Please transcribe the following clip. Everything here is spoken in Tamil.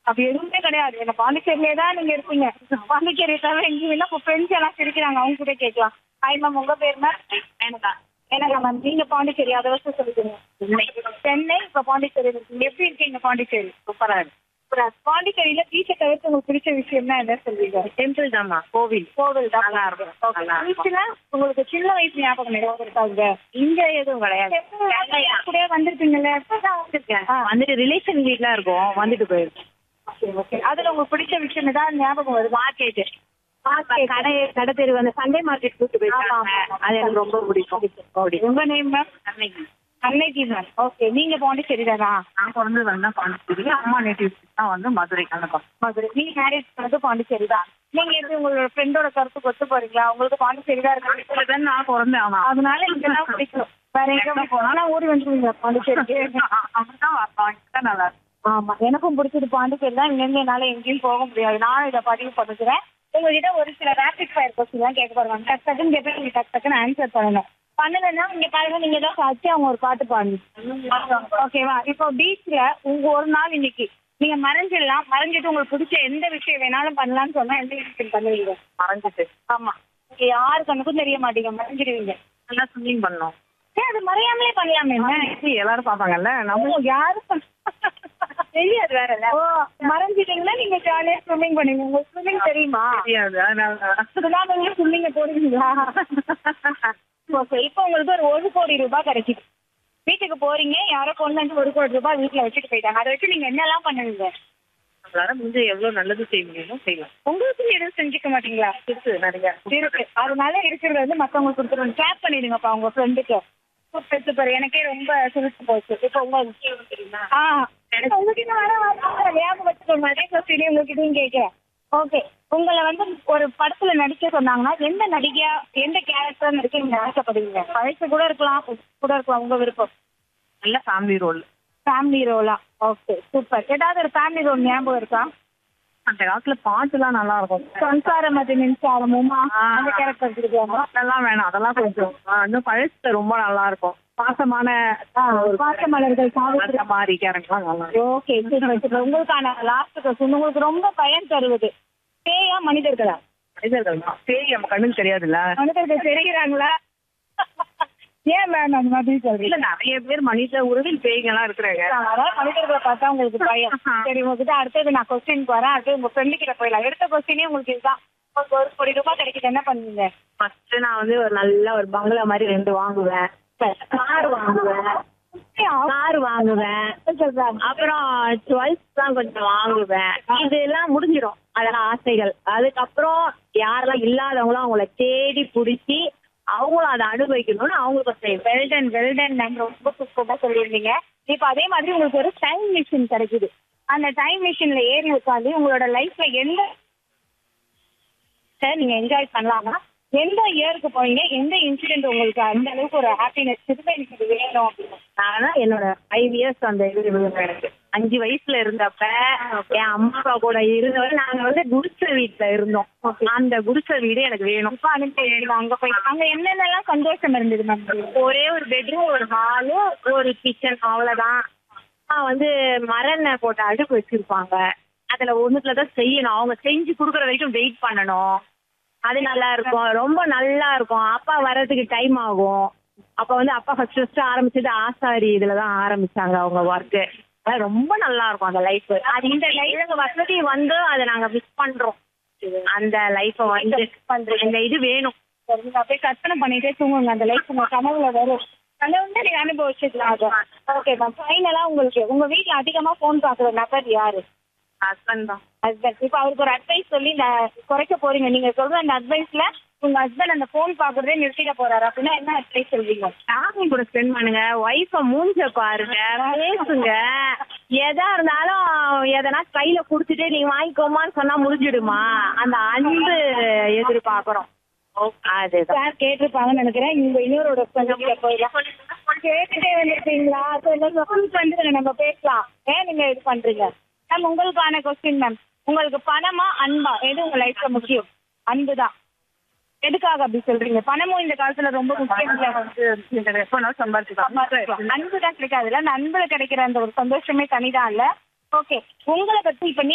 அப்படி எதுவுமே கிடையாது என்ன பாண்டிச்சேரியிலே தான் நீங்க இருப்பீங்க பாண்டிச்சேரி தவிர எங்கேயும் இல்லை இப்போ ஃப்ரெண்ட்ஸ் எல்லாம் சிரிக்கிறாங்க அவங்க கூட கேட்கலாம் ஹாய் மேம் உங்க பேர் மேம் எனக்கா என்னங்க மேம் நீங்க பாண்டிச்சேரி அதை வச்சு சொல்லிக்கோங்க சென்னை இப்போ பாண்டிச்சேரி இருக்கீங்க எப்படி இருக்கீங்க பாண்டிச்சேரி சூப்பரா இருக்கு அப்புறம் பாண்டிச்சேரியில பீச்சை தவிர்த்து உங்களுக்கு பிடிச்ச விஷயம்னா என்ன சொல்வீங்க டெம்பிள் தாம்மா கோவில் கோவில் தான் நல்லா இருக்கும். நல்லா இருக்கும். பீச்ல உங்களுக்கு சின்ன வயசு ஞாபகம் ஏதாவது இருக்காங்க இங்க எதுவும் கிடையாது கூட வந்திருப்பீங்கல்ல ஆ. வந்துட்டு ரிலேஷன் வீட்ல இருக்கும் வந்துட்டு போயிருக்கோம் Okay, okay. அதுல உங்களுக்கு பிடிச்ச விஷயம் ஏதாவது ஞாபகம் வருது மார்க்கெட் Market. கடை கடை தெரு வந்து சண்டே மார்க்கெட் கூட்டு ஆமா, போயிருக்காங்க ஆமா, ஆமா. அது எனக்கு ரொம்ப பிடிக்கும் அப்படி உங்க நேம் மேம் அன்னைக்கு மேம் ஓகே நீங்க பாண்டிச்சேரி தானா நான் பிறந்தது வந்து பாண்டிச்சேரி அம்மா நேட்டிவ் தான் வந்து மதுரை கணக்கம் மதுரை நீங்க மேரேஜ் பண்ணது பாண்டிச்சேரி தான் நீங்க எப்படி உங்களோட ஃப்ரெண்டோட கருத்து ஒத்து போறீங்களா உங்களுக்கு பாண்டிச்சேரி தான் இருக்கு தான் நான் பிறந்தேன் ஆமா அதனால இங்கெல்லாம் பிடிக்கும் வேற எங்க போனா ஓடி வந்துருவீங்க பாண்டிச்சேரிக்கு அப்படிதான் தான் நல்லா இருக்கும் ஆமா எனக்கும் பிடிச்சது பாண்டிச்சேரி தான் இங்க என்னால எங்கேயும் போக முடியாது நான் இதை பதிவு பண்ணிக்கிறேன் உங்ககிட்ட ஒரு சில ரேபிட் ஃபயர் கொஸ்டின் தான் கேட்க போறாங்க டக் டக்குன்னு கேட்பேன் நீங்க டக் டக்குன்னு ஆன்சர் பண்ணணும் பண்ணலன்னா இங்க பாருங்க நீங்க தான் சாட்சி அவங்க ஒரு பாட்டு பாடணும் ஓகேவா இப்போ பீச்ல உங்க ஒரு நாள் இன்னைக்கு நீங்க மறைஞ்சிடலாம் மறைஞ்சிட்டு உங்களுக்கு பிடிச்ச எந்த விஷயம் வேணாலும் பண்ணலாம்னு சொன்னா எந்த விஷயம் பண்ணுவீங்க மறைஞ்சிட்டு ஆமா இங்க யாரு கண்ணுக்கும் தெரிய மாட்டீங்க மறைஞ்சிடுவீங்க நல்லா ஸ்விம்மிங் பண்ணோம் ஏன் அது மறையாமலே பண்ணலாமே என்ன சரி, எல்லாரும் பாப்பாங்கல்ல நம்ம நம்ம யாரும் தெரியாது வேற ஓ மறைஞ்சிட்டீங்கன்னா நீங்க ஜாலியா ஸ்விம்மிங் பண்ணுவீங்க உங்களுக்கு ஸ்விம்மிங் தெரியுமா தெரியாது அதனால சுனாமிங்க ஸ்விம்மிங்க போடுவீங்களா ஓகே இப்போ உங்களுக்கு ஒரு ஒரு கோடி ரூபாய் கிடைக்குது வீட்டுக்கு போறீங்க யாரோ கொண்டு வந்து ஒரு கோடி ரூபாய் வீட்டுல வச்சுட்டு போயிட்டாங்க அதை வச்சு நீங்க என்னெல்லாம் பண்ணுவீங்க நம்மளால முடிஞ்ச எவ்வளவு நல்லது செய்ய முடியுமோ செய்யலாம் உங்களுக்கு எதுவும் செஞ்சுக்க மாட்டீங்களா இருக்கு நிறைய இருக்கு அதனால இருக்கிறது வந்து மத்தவங்களுக்கு கொடுத்துருவோம் கேப் பண்ணிடுங்கப்பா உங்க ஃப்ரெண்டுக்கு சூப்பர் சூப்பர் எனக்கே ரொம்ப சிரிச்சு போச்சு இப்போ உங்க ஆ உங்ககிட்ட வர வர ஞாபகம் வச்சுக்கோங்க அதே கொஸ்டினே உங்ககிட்டயும் கேட்கிறேன் ஓகே உங்களை வந்து ஒரு படத்துல நடிக்க சொன்னாங்கன்னா எந்த நடிகையா எந்த கேரக்டர் நடிக்க நீங்க ஆசைப்படுவீங்க பழசு கூட இருக்கலாம் புதுசு கூட இருக்கலாம் உங்க விருப்பம் நல்ல ஃபேமிலி ரோல் ஃபேமிலி ரோலா ஓகே சூப்பர் ஏதாவது ஒரு ஃபேமிலி ரோல் ஞாபகம் இருக்கா அந்த காலத்துல பாட்டுலாம் நல்லா இருக்கும் சம்சாரம் அது மின்சாரமுமா அந்த கேரக்டர் பிடிக்குமா அதெல்லாம் வேணாம் அதெல்லாம் கொஞ்சம் ஆ, இன்னும் பழசு ரொம்ப நல்லா இருக்கும் பாசமான ஒரு பாசமலர்கள் சாவித்திரி அந்த மாதிரி கேரக்டர்லாம் நல்லா இருக்கும் ஓகே சூப்பர் சூப்பர் உங்களுக்கான லாஸ்ட் கொஸ்டின் உங்களுக்கு ரொம்ப பயன் தருவது பேயா மனிதர்களா மனிதர்கள் தான் சரி நம்ம கண்ணுக்கு தெரியாதுல்ல மனிதர்கள் தெரிகிறாங்களா ஏன் மேம் அந்த மாதிரி இல்ல சொல்றீங்க நிறைய பேர் மனித உருவில் பேய்ங்க எல்லாம் இருக்கிறாங்க அதாவது மனிதர்களை பார்த்தா உங்களுக்கு பயம் சரி உங்ககிட்ட அடுத்தது நான் கொஸ்டின் வரேன் அடுத்து உங்க ஃப்ரெண்டு கிட்ட போயிடலாம் எடுத்த கொஸ்டினே உங்களுக்கு இதுதான் உங்களுக்கு ஒரு கோடி ரூபாய் கிடைக்குது என்ன பண்ணுவீங்க ஃபர்ஸ்ட் நான் வந்து ஒரு நல்ல ஒரு பங்களா மாதிரி ரெண்டு வாங்குவேன் கார் வாங்குவேன் கார் வாங்குவேன் சொல்றாங்க அப்புறம் டுவெல்த் தான் கொஞ்சம் வாங்குவேன் இதெல்லாம் முடிஞ்சிடும் அதெல்லாம் ஆசைகள் அதுக்கப்புறம் யாரெல்லாம் இல்லாதவங்களும் அவங்கள தேடி பிடிச்சி அவங்களும் அதை அனுபவிக்கணும்னு அவங்களுக்கு செய்வேன் வெல்டன் வெல்டன் மேம் ரொம்ப சூப்பராக சொல்லியிருந்தீங்க இப்போ அதே மாதிரி உங்களுக்கு ஒரு டைம் மிஷின் கிடைக்குது அந்த டைம் மிஷின்ல ஏறி உட்காந்து உங்களோட லைஃப்ல எந்த சார் நீங்க என்ஜாய் பண்ணலாமா எந்த இயருக்கு போறீங்க எந்த இன்சிடென்ட் உங்களுக்கு அந்த அளவுக்கு ஒரு ஹாப்பினஸ் திரும்ப எனக்கு இது வேணும் அப்படின்னு ஆனா என்னோட ஃபைவ் இயர்ஸ் அந்த இது விழுங்க எனக்கு அஞ்சு வயசுல இருந்தப்ப என் அம்மா அப்பா கூட இருந்தவரை நாங்க வந்து குடிசை வீட்டுல இருந்தோம் அந்த குடிசை வீடு எனக்கு வேணும் இப்போ அனுப்பி அங்க போய் அங்க என்னென்னலாம் சந்தோஷம் இருந்தது மேம் ஒரே ஒரு பெட்ரூம் ஒரு ஹாலு ஒரு கிச்சன் அவ்வளவுதான் நான் வந்து மரெண்ணெய் போட்ட அடுப்பு வச்சிருப்பாங்க அதுல ஒண்ணுத்துல தான் செய்யணும் அவங்க செஞ்சு கொடுக்குற வரைக்கும் வெயிட் பண்ணணும் அது நல்லா இருக்கும் ரொம்ப நல்லா இருக்கும் அப்பா வர்றதுக்கு டைம் ஆகும் அப்ப வந்து அப்பா ஃபர்ஸ்ட் ஃபர்ஸ்ட் ஆரம்பிச்சது ஆசாரி இதுல தான் ஆரம்பிச்சாங்க அவங்க ஒர்க்கு ரொம்ப நல்லா இருக்கும் அந்த லைஃப் அது இந்த லைஃப் வசதி வந்து அதை நாங்க மிஸ் பண்றோம் அந்த லைஃப வந்து இந்த இது வேணும் சரி, நீங்க அப்படியே கற்பனை பண்ணிட்டே தூங்குங்க அந்த லைஃப் உங்க கனவுல வரும் கனவுல நீங்க அனுபவிச்சிக்கலாம் அதை ஓகே மேம் ஃபைனலா உங்களுக்கு உங்க வீட்ல அதிகமா ஃபோன் பாக்குற நபர் யாரு ஹஸ்பண்ட் தான் ஹஸ்பண்ட் இப்போ அவருக்கு ஒரு அட்வைஸ் சொல்லி நான் குறைக்க போறீங்க நீங்க சொல்ற அந்த அட்வைஸ்ல உங்க ஹஸ்பண்ட் அந்த ஃபோன் பாக்குறதே நிறுத்திட போறாரு அப்படின்னா என்ன அட்வைஸ் சொல்வீங்க ஃபேமிலி கூட ஸ்பெண்ட் பண்ணுங்க ஒய்ஃப மூஞ்ச பாருங்க பேசுங்க எதா இருந்தாலும் எதனா கையில குடுத்துட்டு நீ வாங்கிக்கோமான்னு சொன்னா முடிஞ்சிடுமா அந்த அன்பு எதிர்பார்க்கறோம் அதுதான் சார் கேட்டிருப்பாங்கன்னு நினைக்கிறேன் உங்க இன்னொரு கிட்ட போயிடலாம் கேட்டுட்டே வந்திருக்கீங்களா சொல்லுங்க வந்துருங்க நம்ம பேசலாம் ஏன் நீங்க இது பண்றீங்க மேம் உங்களுக்கான கொஸ்டின் மேம் உங்களுக்கு பணமா அன்பா எது உங்க லைஃப்ல முக்கியம் அன்பு தான் எதுக்காக அப்படி சொல்றீங்க பணமும் இந்த காலத்துல ரொம்ப முக்கியம் இல்ல சம்பாதிச்சுக்கலாம் அன்பு தான் கிடைக்காதுல்ல அந்த அன்புல கிடைக்கிற அந்த ஒரு சந்தோஷமே தனிதான் இல்ல ஓகே உங்களை பத்தி இப்ப